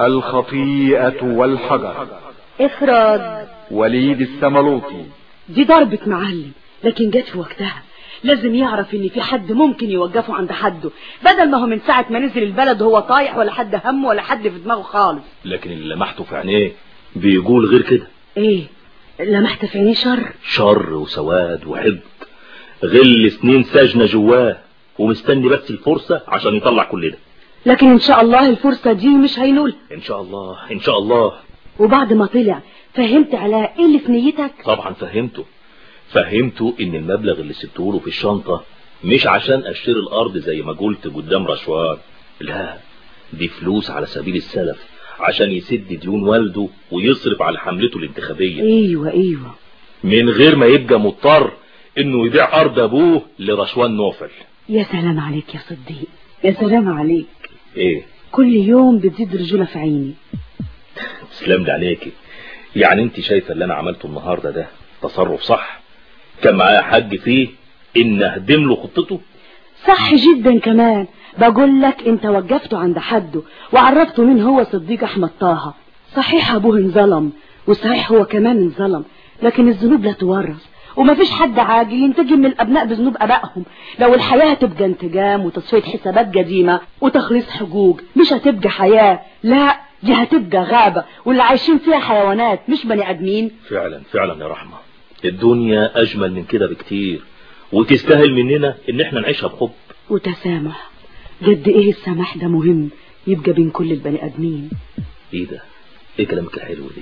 الخطيئة والحجر إخراج وليد السملوطي دي ضربة معلم لكن جت في وقتها لازم يعرف ان في حد ممكن يوقفه عند حده بدل ما هو من ساعة ما نزل البلد وهو طايح ولا حد همه ولا حد في دماغه خالص لكن اللي لمحته في عينيه بيقول غير كده ايه لمحت في عينيه شر شر وسواد وحقد غل سنين سجنة جواه ومستني بس الفرصة عشان يطلع كل ده لكن ان شاء الله الفرصة دي مش هينولها ان شاء الله ان شاء الله وبعد ما طلع فهمت على ايه اللي في نيتك طبعا فهمته فهمته ان المبلغ اللي سبته له في الشنطة مش عشان اشتري الارض زي ما قلت قدام رشوان لا دي فلوس على سبيل السلف عشان يسد ديون والده ويصرف على حملته الانتخابية ايوه ايوه من غير ما يبقى مضطر انه يبيع ارض ابوه لرشوان نوفل يا سلام عليك يا صديق يا سلام عليك ايه كل يوم بتزيد رجولة في عيني تسلم لي عليكي يعني انت شايفه اللي انا عملته النهارده ده تصرف صح كان معايا حق فيه ان اهدم له خطته صح جدا كمان بقول لك انت وقفته عند حده وعرفته مين هو صديق احمد طه صحيح ابوه انظلم وصحيح هو كمان انظلم لكن الذنوب لا تورث ومفيش حد عاجل ينتجم من الابناء بذنوب ابائهم لو الحياة هتبقى انتجام وتصفية حسابات قديمة وتخليص حقوق مش هتبقى حياة لا دي هتبقى غابة واللي عايشين فيها حيوانات مش بني ادمين فعلا فعلا يا رحمة الدنيا اجمل من كده بكتير وتستاهل مننا ان احنا نعيشها بحب وتسامح قد ايه السماح ده مهم يبقى بين كل البني ادمين ايه ده ايه كلامك الحلو ده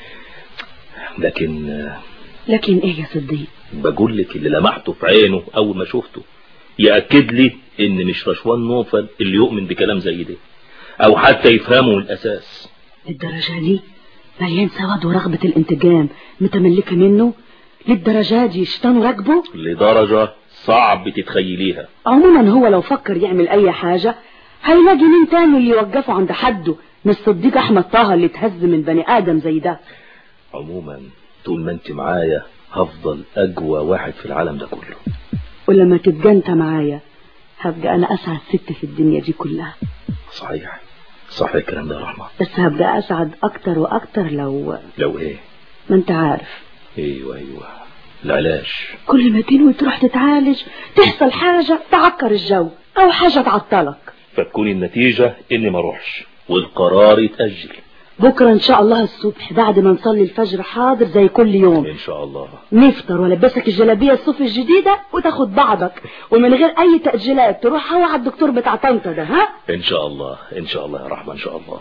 لكن لكن ايه يا صديق بقول لك اللي لمحته في عينه اول ما شفته ياكد لي ان مش رشوان نوفل اللي يؤمن بكلام زي ده او حتى يفهمه من الاساس للدرجة دي مليان سواد ورغبة الانتقام متملكة منه للدرجة دي شيطانه راكبه لدرجة صعب تتخيليها عموما هو لو فكر يعمل اي حاجة هيلاقي مين تاني اللي يوقفه عند حده مش صديق احمد طه اللي اتهز من بني ادم زي ده عموما طول ما انت معايا هفضل اقوى واحد في العالم ده كله ولما تبقى انت معايا هبقى انا اسعد ست في الدنيا دي كلها صحيح صحيح الكلام ده يا رحمة بس هبقى اسعد اكتر واكتر لو لو ايه ما انت عارف ايوه ايوه العلاج كل ما تنوي تروح تتعالج تحصل حاجة تعكر الجو او حاجة تعطلك فتكون النتيجة اني ما اروحش والقرار يتأجل بكرة ان شاء الله الصبح بعد ما نصلي الفجر حاضر زي كل يوم ان شاء الله نفطر والبسك الجلابية الصوف الجديدة وتاخد بعضك ومن غير اي تأجيلات تروح هو على الدكتور بتاع طنطا ده ها ان شاء الله ان شاء الله يا رحمة ان شاء الله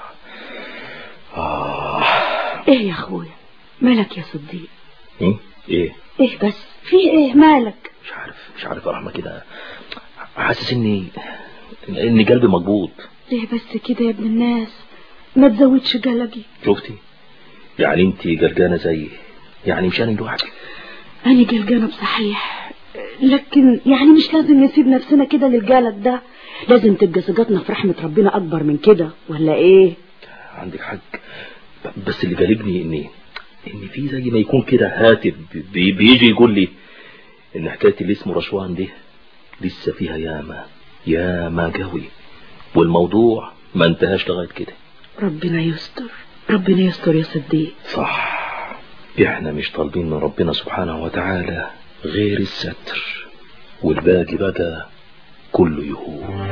آه. ايه يا اخويا مالك يا صديق ايه ايه ايه بس في ايه مالك مش عارف مش عارف يا رحمة كده حاسس اني ان قلبي مقبوض ليه بس كده يا ابن الناس ما تزودش قلقي شفتي يعني انت قلقانة زيي يعني مش انا لوحدي انا قلقانة بصحيح لكن يعني مش لازم نسيب نفسنا كده للقلق ده لازم تبقى ثقتنا في رحمة ربنا اكبر من كده ولا ايه عندك حق بس اللي قلقني ان ان في زي ما يكون كده هاتف بي بيجي يقول لي ان حكايه اللي اسمه رشوان دي لسه فيها ياما ياما قوي والموضوع ما انتهاش لغايه كده ربنا يستر ربنا يستر يا صديق صح احنا مش طالبين من ربنا سبحانه وتعالى غير الستر والباقي بقى كله يهون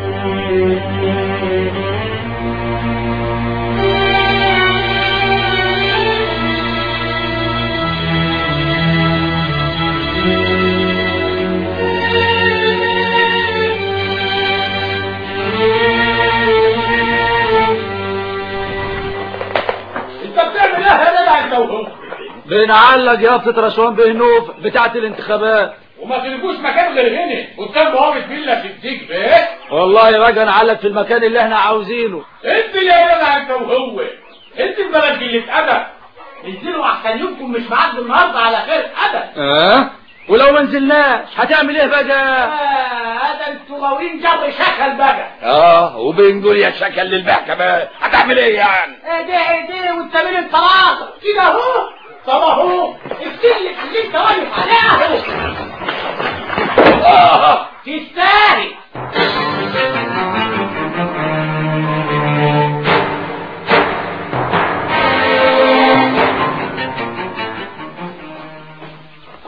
بنعلق يافطة رشوان بهنوف بتاعت الانتخابات وما تلقوش مكان غير هنا قدام بوابة فيلا في الديك بيه والله بقى نعلق في المكان اللي احنا عاوزينه انت اللي يا جدع انت وهو انت في بلد قلة ادب انزلوا احسن يومكم مش معدي النهارده على خير ادب اه ولو ما نزلناش هتعمل ايه بقى هذا انتوا غاويين جو شكل بقى اه وبنقول يا شكل للبيع كمان هتعمل ايه يعني ايه ايه وانت مين الطلاق كده اهو طب اهو السلك اللي انت واقف عليه اهو تستاهل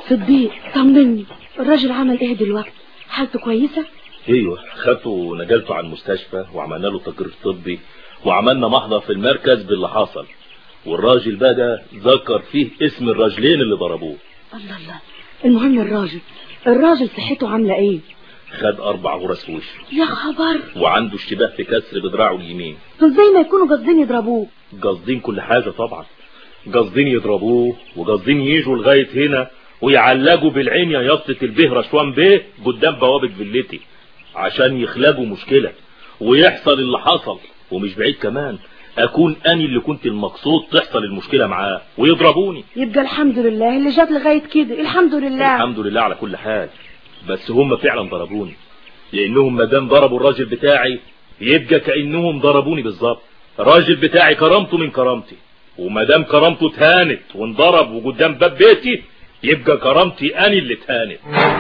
صديق طمني الراجل عمل ايه دلوقتي حالته كويسة ايوه خدته ونقلته على المستشفى وعملنا له تقرير طبي وعملنا محضر في المركز باللي حصل والراجل بقى ده ذكر فيه اسم الراجلين اللي ضربوه الله الله المهم الراجل الراجل صحته عاملة ايه خد اربع غرز في وشه يا خبر وعنده اشتباه في كسر بدراعه اليمين دول زي ما يكونوا قاصدين يضربوه قاصدين كل حاجة طبعا قاصدين يضربوه وقاصدين يجوا لغاية هنا ويعلقوا بالعين يا يافطة البيه رشوان بيه قدام بوابة فيلتي عشان يخلقوا مشكلة ويحصل اللي حصل ومش بعيد كمان اكون اني اللي كنت المقصود تحصل المشكلة معاه ويضربوني يبقى الحمد لله اللي جات لغاية كده الحمد لله الحمد لله على كل حال بس هم فعلا ضربوني لانهم ما دام ضربوا الراجل بتاعي يبقى كانهم ضربوني بالظبط الراجل بتاعي كرامته من كرامتي وما دام كرامته اتهانت وانضرب وقدام باب بيتي يبقى كرامتي اني اللي اتهانت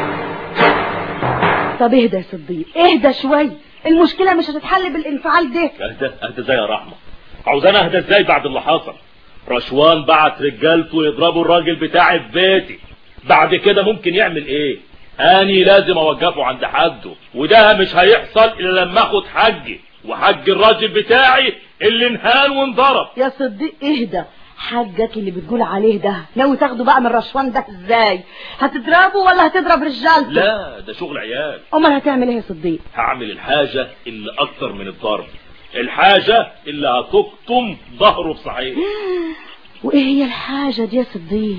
طب اهدى يا صديق اهدى شوي المشكلة مش هتتحل بالانفعال ده اهدى اهدى ازاي يا رحمة عاوز انا اهدى ازاي بعد اللي حصل رشوان بعت رجالته يضربوا الراجل بتاعي في بيتي بعد كده ممكن يعمل ايه اني لازم اوقفه عند حده وده مش هيحصل الا لما اخد حجي وحج الراجل بتاعي اللي انهان وانضرب يا صديق اهدى حاجك اللي بتقول عليه ده ناوي تاخده بقى من رشوان ده ازاي هتضربه ولا هتضرب رجالته لا ده شغل عيال امال هتعمل ايه يا صديق هعمل الحاجة اللي اكتر من الضرب الحاجة اللي هتقطم ظهره بصحيح وايه هي الحاجة دي يا صديق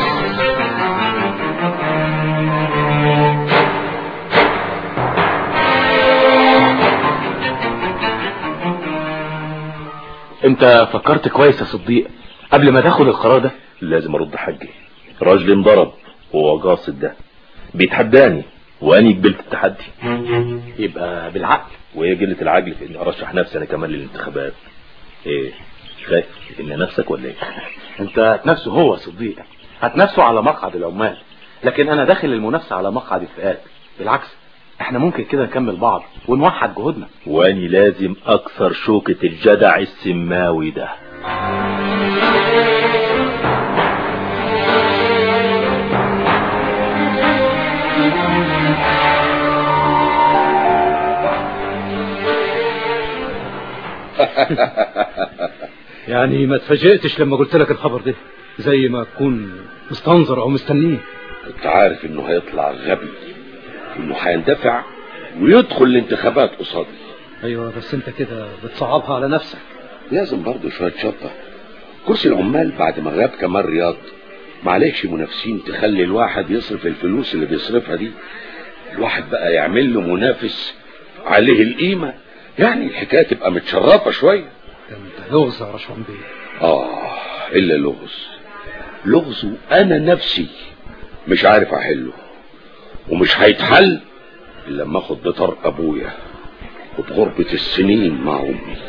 انت فكرت كويس يا صديق قبل ما تاخد القرار ده لازم ارد حجي راجل انضرب وهو قاصد ده بيتحداني واني قبلت التحدي يبقى بالعقل وهي قلة العجل في اني ارشح نفسي انا كمان للانتخابات ايه خايف ان نفسك ولا ايه انت هتنافسه هو يا صديق هتنافسه على مقعد العمال لكن انا داخل المنافسة على مقعد الفئات بالعكس احنا ممكن كده نكمل بعض ونوحد جهودنا واني لازم اكسر شوكة الجدع السماوي ده يعني ما اتفاجئتش لما قلت لك الخبر ده زي ما تكون مستنظر او مستنيه كنت عارف انه هيطلع غبي انه هيندفع ويدخل الانتخابات قصادي ايوه بس انت كده بتصعبها على نفسك لازم برضه شوية شطة كرسي العمال بعد ما غاب كمال رياض معلش منافسين تخلي الواحد يصرف الفلوس اللي بيصرفها دي الواحد بقى يعمل له منافس عليه القيمة يعني الحكاية تبقى متشرفة شوية ده انت لغز يا رشوان بيه آه إلا لغز لغزه أنا نفسي مش عارف أحله ومش هيتحل إلا لما أخد بطر أبويا وبغربة السنين مع أمي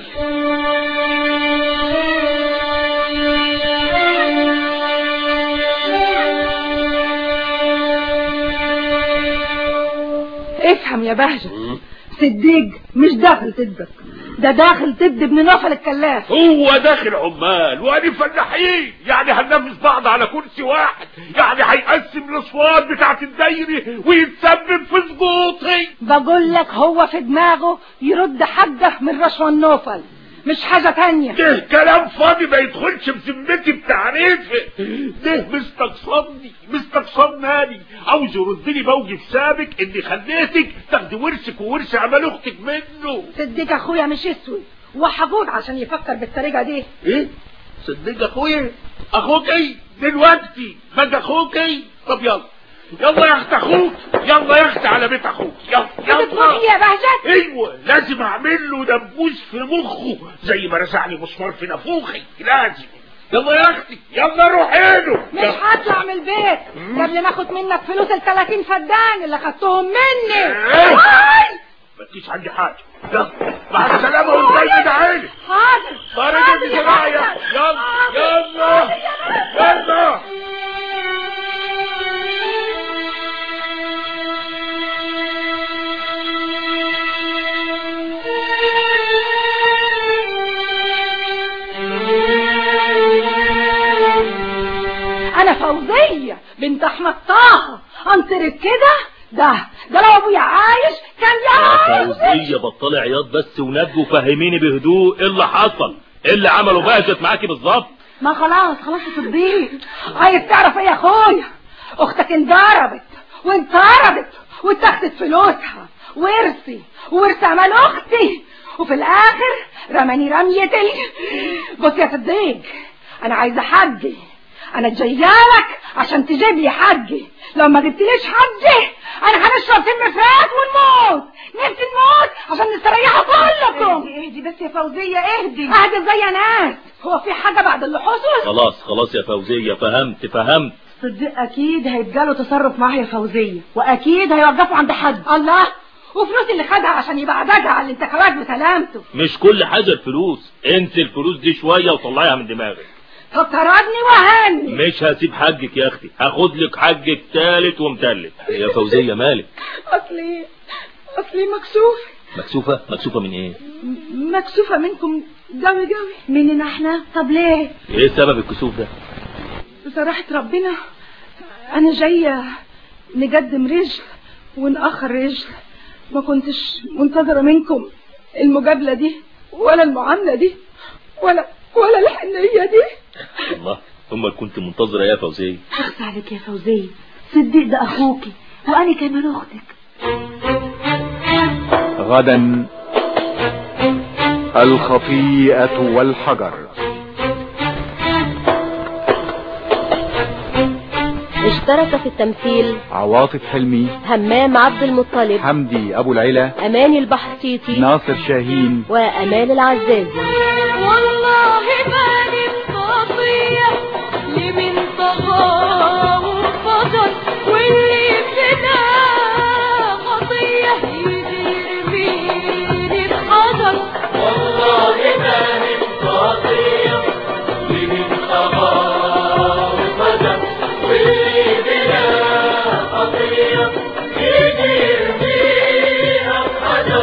افهم يا بهجة صديق مش داخل تدك ده داخل تد ابن نوفل الكلاف هو داخل عمال وادي فلاحين يعني هننافس بعض على كرسي واحد يعني هيقسم الاصوات بتاعت الدايري ويتسبب في سقوطي بقول لك هو في دماغه يرد حقه من رشوى النوفل مش حاجة تانية ده كلام فاضي ما يدخلش بذمتي بتعريف ده مستقصدني مستقصدني عاوز يرد لي موقف سابق اني خليتك تاخدي ورثك وورث عمال اختك منه صديق اخويا مش اسود وحقود عشان يفكر بالطريقة دي ايه صدق اخويا اخوك ايه دلوقتي بقى اخوك ايه طب يلا يلا يا اخت اخوك يلا يا اخت على بيت اخوك يلا بتقول يلا ايه يا بهجت ايوه لازم اعمل له دبوس في مخه زي ما رزعني مسمار في نافوخي لازم يلا يا اختي يلا روحي له مش هطلع من البيت قبل ما اخد منك فلوس ال 30 فدان اللي خدتهم مني إيه؟ هاي! ما تجيش عندي حاجه يلا مع السلامه والبيت ده عيني حاضر طارق حاضر انت يا معايا بهجت. يلا حاضر. يلا يلا انا فوزية فوزية بنت احمد طه انطرت كده ده ده لو ابويا عايش كان يا يعيش فوزية بطلي عياط بس ونبي وفهميني بهدوء ايه اللي حصل ايه اللي عمله بهجت معاكي بالظبط ما خلاص خلاص يا صديق عايز تعرف ايه يا اخويا اختك انضربت وانطردت واتاخدت فلوسها ورثي وورث امال اختي وفي الاخر رماني رمية ال بص يا صديق انا عايزه حجي انا جايالك عشان تجيب لي حجي لو ما جبتليش حجي انا هنشرب سم فات ونموت نفسي نموت عشان نستريحوا كلكم اهدي بس يا فوزية اهدي اهدي ازاي يا ناس هو في حاجة بعد اللي حصل خلاص خلاص يا فوزية فهمت فهمت صدق اكيد هيبقى له تصرف معاه يا فوزية واكيد هيوقفوا عند حد الله وفلوس اللي خدها عشان يبقى عددها على الانتخابات بسلامته مش كل حاجة الفلوس انسي الفلوس دي شوية وطلعيها من دماغك طب طردني وهني مش هسيب حجك يا اختي هاخد لك حجك تالت ومتلت يا فوزية مالك اصلي اصلي مكسوف مكسوفة مكسوفة من ايه مكسوفة منكم قوي قوي مننا احنا طب ليه ايه سبب الكسوف ده بصراحة ربنا انا جاية نقدم رجل ونأخر رجل ما كنتش منتظرة منكم المجادلة دي ولا المعاملة دي ولا ولا الحنية دي الله امال كنت منتظرة يا فوزية اخس عليك يا فوزية صدق ده اخوكي وانا كمان اختك غدا الخطيئة والحجر اشترك في التمثيل عواطف حلمي همام عبد المطلب حمدي أبو العلا أماني البحصيتي ناصر شاهين وأمال العزازي والله ما نستطيع لمن طغى وفضل واللي ابتدى خطية يدير مين بحضر والله ما نستطيع لمن طغى وفضل واللي ابتدى خطية يدير مين بحضر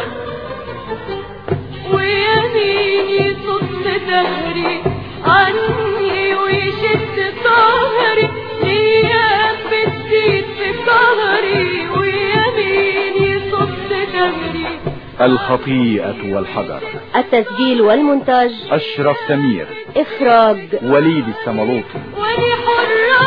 ويميني صد دهري عني ويشد ظهري ايام بتزيد في قهري ويميني صد دهري الخطيئة والحجر التسجيل والمونتاج أشرف سمير إخراج وليد السملوطي وانا حرة